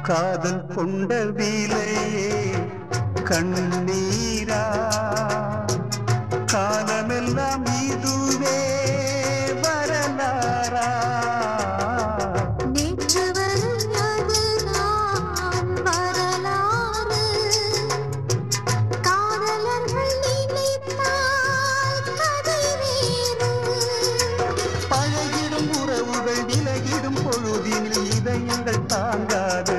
காதல் கொண்ட விலையே கண்ணீரா காலமெல்லாம் இதுவே வரலாறா நேற்று வரும் அதுதான் வரலாறு காதலர்கள் நினைத்தால் கதை வேறு பழகிடும் உறவுகள் விலகிடும் பொழுதினில் இதயங்கள் தாங்காது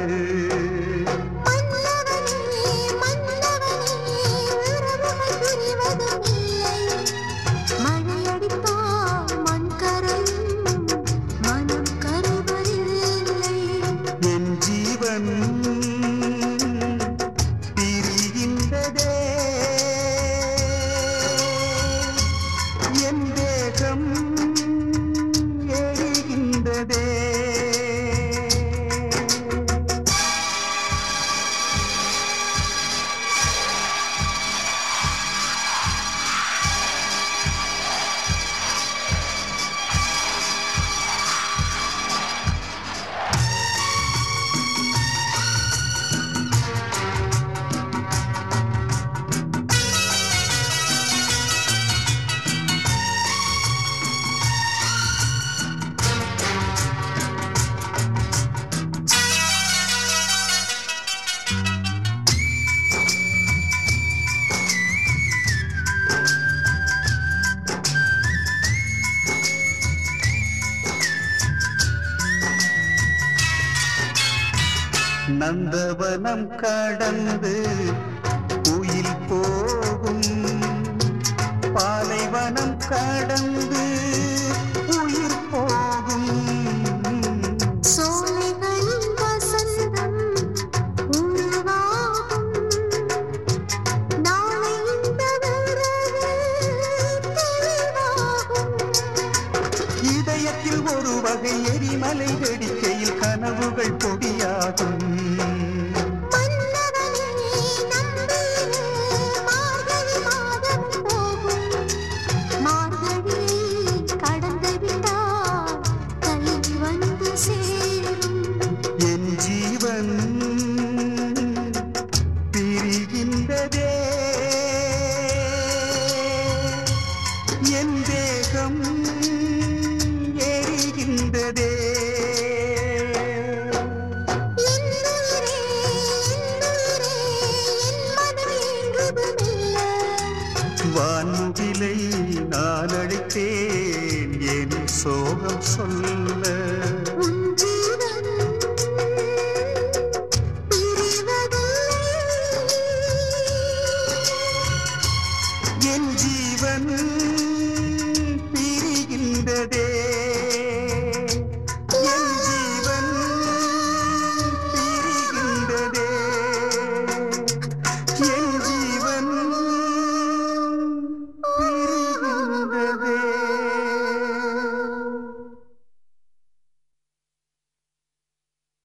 மன்னவனே மன்னவனே உறவுகள் புரிவதும் இல்லை மழையடித்தால் மண் கரையும் மனம் கரைவதில்லை என் ஜீவன் பிரிகின்றதே என் தேகம் எரிகின்றதே நந்தவனம் கடந்து உயில் போகும் பாலைவனம் கடந்து உயிர் போகும் சோலைகளின் வசந்தம் உருவாகும் நாளை இந்த உறவு தெளிவாகும் இதயத்தில் ஒரு வகை எரிமலை வெடிக்கையில் கனவுகள் பொடியாகும் மன்னவனே நம்பிரு மார்கழி மாதம் போகும் மார்கழியை கடந்து விட்டால் கை வந்து சேரும் என் ஜீவன் பிரிகின்றதே என் தேகம் எரிகின்றதே என் உயிரே என் உயிரே என் மனம் எங்குதுமில்ல வான்முகிலை நான் அழைத்தேன் என் சோகம் சொல்ல உன் ஜீவன் பிரிவதில்லை என் ஜீவன்